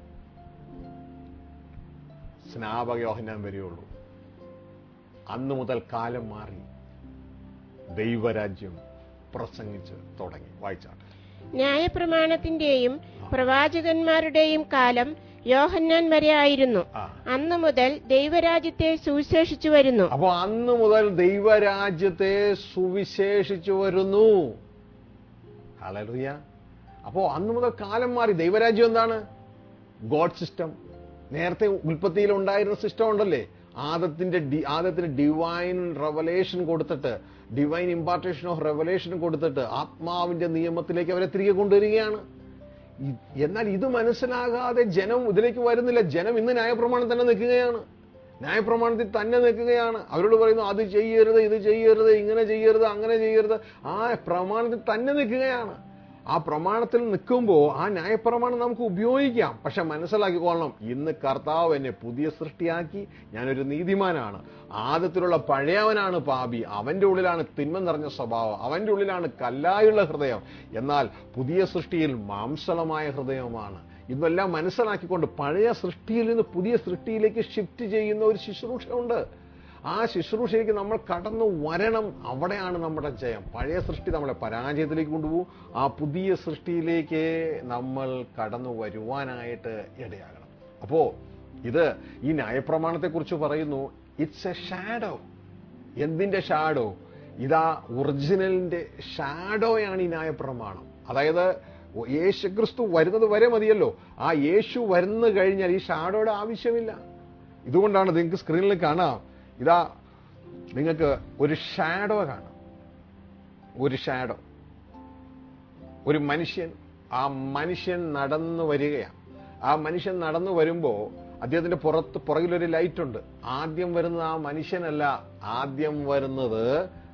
സ്നാപകയോഹനാൻ വരെയുള്ളൂ അന്നു മുതൽ കാലം മാറി ദൈവരാജ്യം പ്രസംഗിച്ച് തുടങ്ങി വായിച്ചാട്ടെ ന്യായപ്രമാണത്തിന്റെയും പ്രവാചകന്മാരുടെയും കാലം യോഹന്നാൻ വരെ ആയിരുന്നു ആ അന്നു മുതൽ ദൈവരാജ്യത്തെ സുവിശേഷിച്ചു വരുന്നു അപ്പൊ അന്ന് മുതൽ ദൈവരാജ്യത്തെ സുവിശേഷിച്ചു വരുന്നു ഹലലുയ അപ്പോ അന്ന് മുതൽ കാലം മാറി ദൈവരാജ്യം എന്താണ് ഗോഡ് സിസ്റ്റം നേരത്തെ ഉൽപ്പത്തിയിൽ ഉണ്ടായിരുന്ന സിസ്റ്റം ഉണ്ടല്ലേ ആദത്തിന്റെ ഡി- ആദത്തിന് ഡിവൈൻ റവലേഷൻ കൊടുത്തിട്ട് ഡിവൈൻ ഇമ്പാർട്ടേഷൻ ഓഫ് റെവലേഷൻ കൊടുത്തിട്ട് ആത്മാവിന്റെ നിയമത്തിലേക്ക് അവരെ തിരികെ കൊണ്ടുവരികയാണ് ഇ- എന്നാൽ ഇത് മനസ്സിലാകാതെ ജനം ഇതിലേക്ക് വരുന്നില്ല ജനം ഇന്ന് ന്യായപ്രമാണം തന്നെ നിൽക്കുകയാണ് ന്യായപ്രമാണത്തിൽ തന്നെ നിൽക്കുകയാണ് അവരോട് പറയുന്നു അത് ചെയ്യരുത് ഇത് ചെയ്യരുത് ഇങ്ങനെ ചെയ്യരുത് അങ്ങനെ ചെയ്യരുത് ആ പ്രമാണത്തിൽ തന്നെ നിൽക്കുകയാണ് ആ പ്രമാണത്തിൽ നിൽക്കുമ്പോൾ ആ ന്യായപ്രമാണം നമുക്ക് ഉപയോഗിക്കാം പക്ഷെ മനസ്സിലാക്കിക്കൊള്ളണം ഇന്ന് കർത്താവ് എന്നെ പുതിയ സൃഷ്ടിയാക്കി ഞാനൊരു നീതിമാനാണ് ആദത്തിലുള്ള പഴയവനാണ് പാപി അവന്റെ ഉള്ളിലാണ് തിന്മ നിറഞ്ഞ സ്വഭാവം അവന്റെ ഉള്ളിലാണ് കല്ലായുള്ള ഹൃദയം എന്നാൽ പുതിയ സൃഷ്ടിയിൽ മാംസളമായ ഹൃദയമാണ് ഇതെല്ലാം മനസ്സിലാക്കിക്കൊണ്ട് പഴയ സൃഷ്ടിയിൽ നിന്ന് പുതിയ സൃഷ്ടിയിലേക്ക് ഷിഫ്റ്റ് ചെയ്യുന്ന ഒരു ശുശ്രൂഷ ഉണ്ട് ആ ശുശ്രൂഷയിലേക്ക് നമ്മൾ കടന്നു വരണം അവിടെയാണ് നമ്മുടെ ജയം പഴയ സൃഷ്ടി നമ്മളെ പരാജയത്തിലേക്ക് കൊണ്ടുപോകും ആ പുതിയ സൃഷ്ടിയിലേക്ക് നമ്മൾ കടന്നു വരുവാനായിട്ട് ഇടയാകണം അപ്പോ ഇത് ഈ ന്യായപ്രമാണത്തെക്കുറിച്ച് പറയുന്നു ഇറ്റ്സ് എ ഷാഡോ എന്തിന്റെ ഷാഡോ ഇതാ ഒറിജിനലിന്റെ ഷാഡോയാണ് ഈ ന്യായപ്രമാണം അതായത് യേശു ക്രിസ്തു വരുന്നത് വരെ മതിയല്ലോ ആ യേശു വരുന്നു കഴിഞ്ഞാൽ ഈ ഷാഡോയുടെ ആവശ്യമില്ല ഇതുകൊണ്ടാണ് നിങ്ങൾക്ക് സ്ക്രീനിൽ കാണാം ഇതാ നിങ്ങൾക്ക് ഒരു ഷാഡോ കാണാം ഒരു ഷാഡോ ഒരു മനുഷ്യൻ ആ മനുഷ്യൻ നടന്നു വരികയാണ് ആ മനുഷ്യൻ നടന്നു വരുമ്പോ അദ്ദേഹത്തിന്റെ പുറത്ത് പുറകിലൊരു ലൈറ്റ് ഉണ്ട് ആദ്യം വരുന്നത് ആ മനുഷ്യനല്ല ആദ്യം വരുന്നത്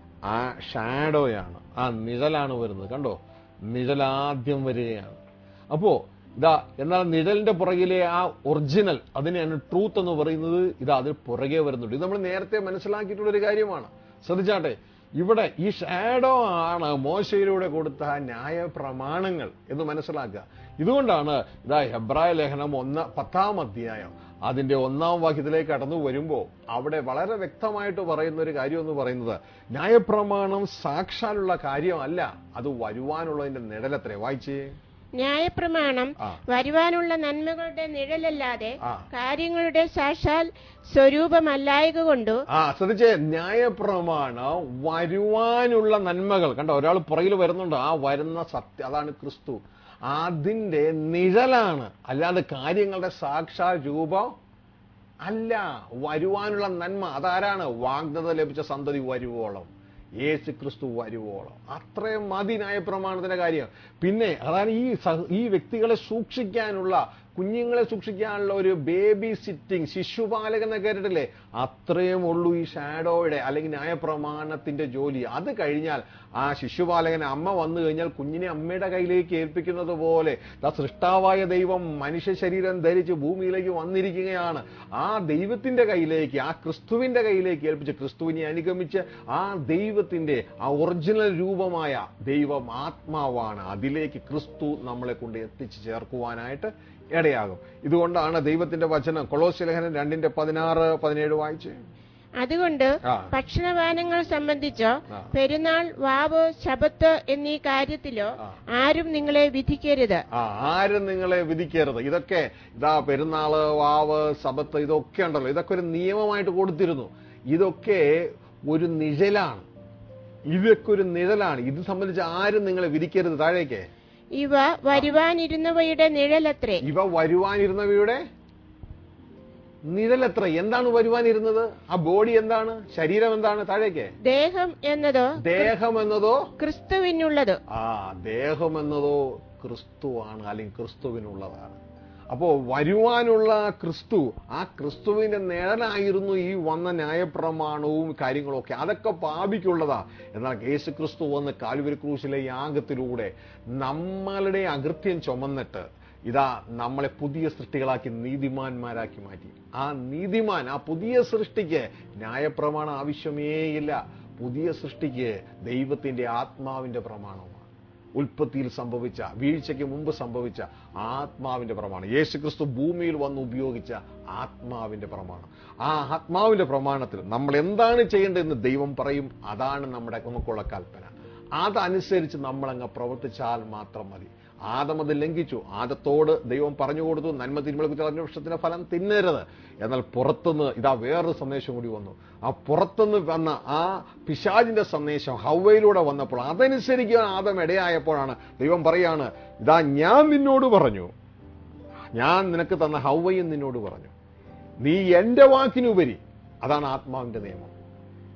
ആ ഷാഡോയാണ് ആ നിഴലാണ് വരുന്നത് കണ്ടോ നിഴലാദ്യം വരികയാണ് അപ്പോ ഇതാ എന്നാൽ നിഴലിന്റെ പുറകിലെ ആ ഒറിജിനൽ അതിനെയാണ് ട്രൂത്ത് എന്ന് പറയുന്നത് ഇതാ അതിന് പുറകെ വരുന്നുണ്ട് ഇത് നമ്മൾ നേരത്തെ മനസ്സിലാക്കിയിട്ടുള്ള ഒരു കാര്യമാണ് ശ്രദ്ധിച്ചാട്ടെ ഇവിടെ ഈ ഷാഡോ ആണ് മോശയിലൂടെ കൊടുത്ത ന്യായ പ്രമാണങ്ങൾ എന്ന് മനസ്സിലാക്കുക ഇതുകൊണ്ടാണ് ഇതാ ഹെബ്രായ ലേഖനം ഒന്ന് പത്താം അധ്യായം അതിന്റെ ഒന്നാം വാക്യത്തിലേക്ക് കടന്നു വരുമ്പോൾ അവിടെ വളരെ വ്യക്തമായിട്ട് പറയുന്ന ഒരു കാര്യം എന്ന് പറയുന്നത് ന്യായപ്രമാണം സാക്ഷാലുള്ള കാര്യമല്ല അത് വരുവാനുള്ളതിന്റെ നിഴലത്രേ വായിച്ചേ ന്യായപ്രമാണം ആ. വരുവാനുള്ള നന്മകളുടെ നിഴലല്ലാതെ ആ. കാര്യങ്ങളുടെ സാക്ഷാൽ സ്വരൂപമല്ലായക കൊണ്ടു ആ ശ്രദ്ധിച്ചേ ന്യായപ്രമാണം വരുവാനുള്ള നന്മകൾ കണ്ടോ ഒരാൾ പുറകിൽ വരുന്നുണ്ട് ആ വരുന്ന സത്യം അതാണ് ക്രിസ്തു അതിന്റെ നിഴലാണ് അല്ലാതെ കാര്യങ്ങളുടെ സാക്ഷാൽ രൂപം അല്ല വരുവാനുള്ള നന്മ അതാരാണ് വാഗ്ദത ലഭിച്ച സന്തതി വരുവോളം യേശു ക്രിസ്തു വരുവോളം അത്രയും മതി ന്യായപ്രമാണത്തിന്റെ കാര്യം പിന്നെ അതാണ് ഈ സഹ- ഈ വ്യക്തികളെ സൂക്ഷിക്കാനുള്ള കുഞ്ഞുങ്ങളെ സൂക്ഷിക്കാനുള്ള ഒരു ബേബി സിറ്റിംഗ് ശിശുപാലകൻ എന്ന് കേട്ടിട്ടില്ലേ അത്രയും ഉള്ളൂ ഈ ഷാഡോയുടെ അല്ലെങ്കിൽ ന്യായപ്രമാണത്തിന്റെ ജോലി അത് കഴിഞ്ഞാൽ ആ ശിശുപാലകൻ അമ്മ വന്നു കഴിഞ്ഞാൽ കുഞ്ഞിനെ അമ്മയുടെ കയ്യിലേക്ക് ഏൽപ്പിക്കുന്നത് പോലെ ദാ സൃഷ്ടാവായ ദൈവം മനുഷ്യ ശരീരം ധരിച്ച് ഭൂമിയിലേക്ക് വന്നിരിക്കുകയാണ് ആ ദൈവത്തിന്റെ കയ്യിലേക്ക് ആ ക്രിസ്തുവിന്റെ കയ്യിലേക്ക് ഏൽപ്പിച്ച് ക്രിസ്തുവിനെ അനുഗമിച്ച് ആ ദൈവത്തിന്റെ ആ ഒറിജിനൽ രൂപമായ ദൈവം ആത്മാവാണ് അതിലേക്ക് ക്രിസ്തു നമ്മളെ കൊണ്ട് എത്തിച്ചു ചേർക്കുവാനായിട്ട് ഇടയാകും ഇതുകൊണ്ടാണ് ദൈവത്തിന്റെ വചനം കൊളോസ്യലേഖനം രണ്ടിന്റെ പതിനാറ് പതിനേഴ് വായിച്ച് അതുകൊണ്ട് ആ. ഭക്ഷണപാനങ്ങൾ സംബന്ധിച്ചോ ആ. പെരുന്നാൾ വാവ് ശബത്ത് എന്നീ കാര്യത്തിലോ ആ. ആരും നിങ്ങളെ വിധിക്കരുത് ആ ആരും നിങ്ങളെ വിധിക്കരുത് ഇതൊക്കെ ഇതാ പെരുന്നാള് വാവ് സബത്ത് ഇതൊക്കെ ഉണ്ടല്ലോ ഇതൊക്കെ ഒരു നിയമമായിട്ട് കൊടുത്തിരുന്നു ഇതൊക്കെ ഒരു നിഴലാണ് ഇതൊക്കെ ഒരു നിഴലാണ് ഇത് സംബന്ധിച്ച് ആരും നിങ്ങളെ വിധിക്കരുത് താഴേക്ക് ഇവ വരുവാനിരുന്നവയുടെ നിഴലത്രേ ഇവ വരുവാനിരുന്നവയുടെ നിഴലെത്ര എന്താണ് വരുവാനിരുന്നത് ആ ബോഡി എന്താണ് ശരീരം എന്താണ് താഴേക്ക് ദേഹം എന്നതോ ദേഹം എന്നതോ ക്രിസ്തുവിനുള്ളത് ആ ദേഹം എന്നതോ ക്രിസ്തുവാണ് അല്ലെങ്കിൽ ക്രിസ്തുവിനുള്ളതാണ് അപ്പോ വരുവാനുള്ള ക്രിസ്തു ആ ക്രിസ്തുവിന്റെ നിഴലായിരുന്നു ഈ വന്ന ന്യായപ്രമാണവും കാര്യങ്ങളും ഒക്കെ അതൊക്കെ പാപിക്കുള്ളതാ എന്നാൽ യേശു ക്രിസ്തു വന്ന് കാൽവരി ക്രൂശിലെ യാഗത്തിലൂടെ നമ്മളുടെ അകൃത്യം ചുമന്നിട്ട് ഇതാ നമ്മളെ പുതിയ സൃഷ്ടികളാക്കി നീതിമാന്മാരാക്കി മാറ്റി ആ നീതിമാൻ ആ പുതിയ സൃഷ്ടിക്ക് ന്യായപ്രമാണം ആവശ്യമേയില്ല പുതിയ സൃഷ്ടിക്ക് ദൈവത്തിന്റെ ആത്മാവിന്റെ പ്രമാണമാണ് ഉൽപ്പത്തിയിൽ സംഭവിച്ച വീഴ്ചയ്ക്ക് മുമ്പ് സംഭവിച്ച ആത്മാവിന്റെ പ്രമാണം യേശുക്രിസ്തു ഭൂമിയിൽ വന്ന് ഉപയോഗിച്ച ആത്മാവിന്റെ പ്രമാണം ആ ആത്മാവിന്റെ പ്രമാണത്തിൽ നമ്മൾ എന്താണ് ചെയ്യേണ്ടതെന്ന് ദൈവം പറയും അതാണ് നമ്മുടെ നമുക്കുള്ള കൽപ്പന അതനുസരിച്ച് നമ്മൾ അങ്ങ് പ്രവർത്തിച്ചാൽ മാത്രം മതി ആദം അത് ലംഘിച്ചു ആദത്തോട് ദൈവം പറഞ്ഞു കൊടുത്തു നന്മ തിന്മകളെ കുറിച്ച് അറിഞ്ഞ വൃക്ഷത്തിന്റെ ഫലം തിന്നരുത് എന്നാൽ പുറത്തുനിന്ന് ഇതാ വേറൊരു സന്ദേശം കൂടി വന്നു ആ പുറത്തുനിന്ന് വന്ന ആ പിശാജിന്റെ സന്ദേശം ഹൗവയിലൂടെ വന്നപ്പോൾ അതനുസരിക്കാൻ ആദം ഇടയായപ്പോഴാണ് ദൈവം പറയാണ് ഇതാ ഞാൻ നിന്നോട് പറഞ്ഞു ഞാൻ നിനക്ക് തന്ന ഹൗവയും നിന്നോട് പറഞ്ഞു നീ എന്റെ വാക്കിനുപരി അതാണ് ആത്മാവിന്റെ നിയമം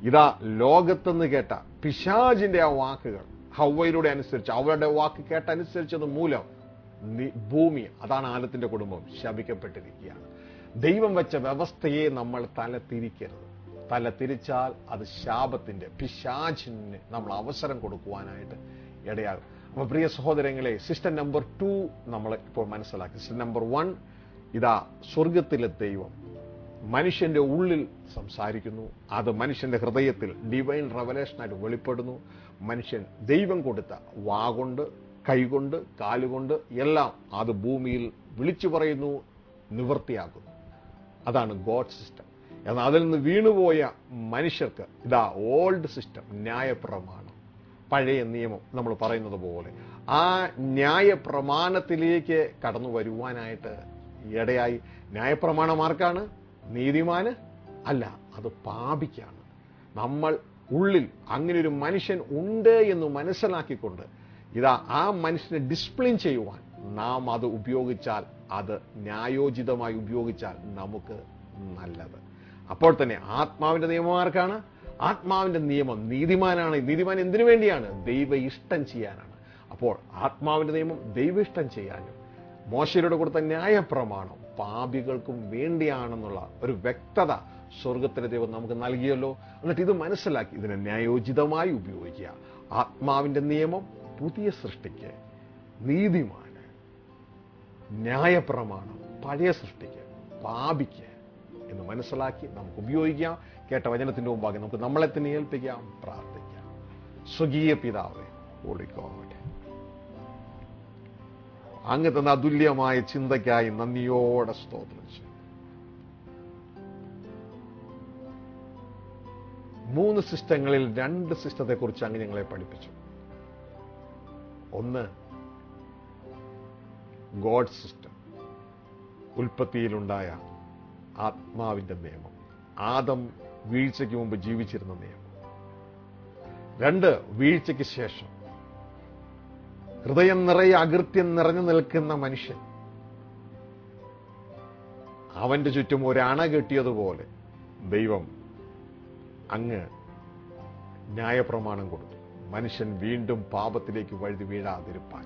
ഇതാ ലോകത്തെന്ന് കേട്ട പിശാജിന്റെ ആ വാക്കുകൾ ഹവയിലൂടെ അനുസരിച്ച് അവരുടെ വാക്ക് കേട്ടനുസരിച്ചത് മൂലം നി- ഭൂമി അതാണ് ആലത്തിന്റെ കുടുംബം ശപിക്കപ്പെട്ടിരിക്കുകയാണ് ദൈവം വെച്ച വ്യവസ്ഥയെ നമ്മൾ തല തിരിക്കരുത് തല തിരിച്ചാൽ അത് ശാപത്തിന്റെ പിശാചിന് നമ്മൾ അവസരം കൊടുക്കുവാനായിട്ട് ഇടയാകും അപ്പൊ പ്രിയ സഹോദരങ്ങളെ സിസ്റ്റം നമ്പർ ടു നമ്മൾ ഇപ്പോൾ മനസ്സിലാക്കി സിസ്റ്റം നമ്പർ വൺ ഇതാ സ്വർഗത്തിലെ ദൈവം മനുഷ്യന്റെ ഉള്ളിൽ സംസാരിക്കുന്നു അത് മനുഷ്യന്റെ ഹൃദയത്തിൽ ഡിവൈൻ റവലേഷനായിട്ട് വെളിപ്പെടുന്നു മനുഷ്യൻ ദൈവം കൊടുത്ത വാഗൊണ്ട് കൈകൊണ്ട് കാലുകൊണ്ട് എല്ലാം അത് ഭൂമിയിൽ വിളിച്ചു പറയുന്നു നിവൃത്തിയാക്കുന്നു അതാണ് ഗോഡ് സിസ്റ്റം എന്നാൽ അതിൽ നിന്ന് വീണുപോയ മനുഷ്യർക്ക് ഇതാ ഓൾഡ് സിസ്റ്റം ന്യായപ്രമാണം പഴയ നിയമം നമ്മൾ പറയുന്നത് പോലെ ആ ന്യായ പ്രമാണത്തിലേക്ക് കടന്നു വരുവാനായിട്ട് ഇടയായി ന്യായപ്രമാണം ആർക്കാണ് നീതിമാന് അല്ല അത് പാപിക്കാണ് നമ്മൾ ഉള്ളിൽ അങ്ങനെ ഒരു മനുഷ്യൻ ഉണ്ട് എന്ന് മനസ്സിലാക്കിക്കൊണ്ട് ഇതാ ആ മനുഷ്യനെ ഡിസിപ്ലിൻ ചെയ്യുവാൻ നാം അത് ഉപയോഗിച്ചാൽ അത് ന്യായോചിതമായി ഉപയോഗിച്ചാൽ നമുക്ക് നല്ലത് അപ്പോൾ തന്നെ ആത്മാവിന്റെ നിയമം ആർക്കാണ് ആത്മാവിന്റെ നിയമം നീതിമാനാണ് നീതിമാൻ എന്തിനു വേണ്ടിയാണ് ദൈവ ഇഷ്ടം ചെയ്യാനാണ് അപ്പോൾ ആത്മാവിന്റെ നിയമം ദൈവ ഇഷ്ടം ചെയ്യാനും മോശയിലൂടെ കൊടുത്ത ന്യായപ്രമാണം പാപികൾക്കും വേണ്ടിയാണെന്നുള്ള ഒരു വ്യക്തത സ്വർഗത്തിലെ ദൈവം നമുക്ക് നൽകിയല്ലോ എന്നിട്ട് ഇത് മനസ്സിലാക്കി ഇതിനെ ന്യായോചിതമായി ഉപയോഗിക്കുക ആത്മാവിന്റെ നിയമം പുതിയ സൃഷ്ടിക്ക് നീതിമാന് ന്യായപ്രമാണം പഴയ സൃഷ്ടിക്ക് പാപിക്ക് എന്ന് മനസ്സിലാക്കി നമുക്ക് ഉപയോഗിക്കാം കേട്ട വചനത്തിന്റെ മുമ്പാകെ നമുക്ക് നമ്മളെ തന്നെ ഏൽപ്പിക്കാം പ്രാർത്ഥിക്കാം സ്വകീയ പിതാവേ ഹോളി ഗോഡ് അങ്ങ് തന്ന അതുല്യമായ ചിന്തയ്ക്കായി നന്ദിയോടെ സ്തോത്രം ചെയ്യും മൂന്ന് സിസ്റ്റങ്ങളിൽ രണ്ട് സിസ്റ്റത്തെ കുറിച്ച് അങ്ങ് ഞങ്ങളെ പഠിപ്പിച്ചു ഒന്ന് ഗോഡ് സിസ്റ്റം ഉൽപ്പത്തിയിലുണ്ടായ ആത്മാവിന്റെ നിയമം ആദം വീഴ്ചയ്ക്ക് മുമ്പ് ജീവിച്ചിരുന്ന നിയമം രണ്ട് വീഴ്ചയ്ക്ക് ശേഷം ഹൃദയം നിറയെ അകൃത്യം നിറഞ്ഞു നിൽക്കുന്ന മനുഷ്യൻ അവന്റെ ചുറ്റും ഒരു അണ കെട്ടിയതുപോലെ ദൈവം അങ്ങ് ന്യായപ്രമാണം കൊടുത്തു മനുഷ്യൻ വീണ്ടും പാപത്തിലേക്ക് വഴുതി വീഴാതിരുപ്പാൻ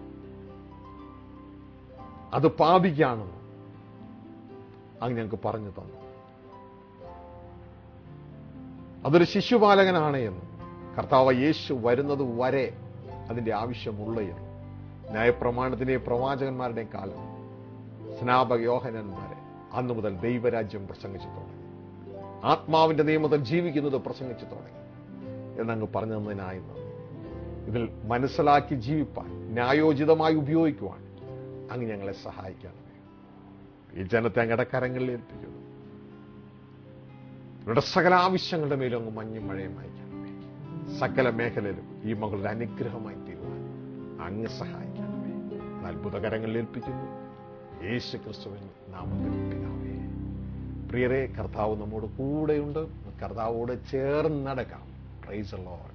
അത് പാപിക്കാണെന്ന് അങ്ങ് ഞങ്ങൾക്ക് പറഞ്ഞു തന്നു അതൊരു ശിശുപാലകനാണ് എന്ന് കർത്താവ് യേശു വരുന്നത് വരെ അതിന്റെ ആവശ്യമുള്ള എന്ന് ന്യായപ്രമാണത്തിന്റെയും പ്രവാചകന്മാരുടെയും കാലം സ്നാപക യോഹനന്മാരെ അന്നു മുതൽ ദൈവരാജ്യം പ്രസംഗിച്ചു തുടങ്ങി ആത്മാവിന്റെ നിയമത്തിൽ ജീവിക്കുന്നത് പ്രസംഗിച്ചു തുടങ്ങി എന്നങ്ങ് പറഞ്ഞു തന്നതിനായി നന്ദി ഇതിൽ മനസ്സിലാക്കി ജീവിപ്പാൻ ന്യായോചിതമായി ഉപയോഗിക്കുവാൻ അങ്ങ് ഞങ്ങളെ സഹായിക്കണമേ ഈ ജനത്തെ അങ്ങയുടെ കരങ്ങളിൽ ഏൽപ്പിക്കുന്നു ഇവരുടെ സകല ആവശ്യങ്ങളുടെ മേലും അങ്ങ് മഞ്ഞും മഴയും അയക്കണമേ സകല മേഖലയിലും ഈ മകളുടെ അനുഗ്രഹമായി തീരുവാൻ അങ്ങ് സഹായിക്കണമേ എന്ന് അത്ഭുത കരങ്ങളിൽ ഏൽപ്പിക്കുന്നു യേശു ക്രിസ്തുവിൻ നാമത്തിൽ പിതാവേ പ്രിയരെ കർത്താവ് നമ്മോട് കൂടെയുണ്ട് കർത്താവോട് ചേർന്ന് നടക്കാം പ്രൈസ് ലോഡ്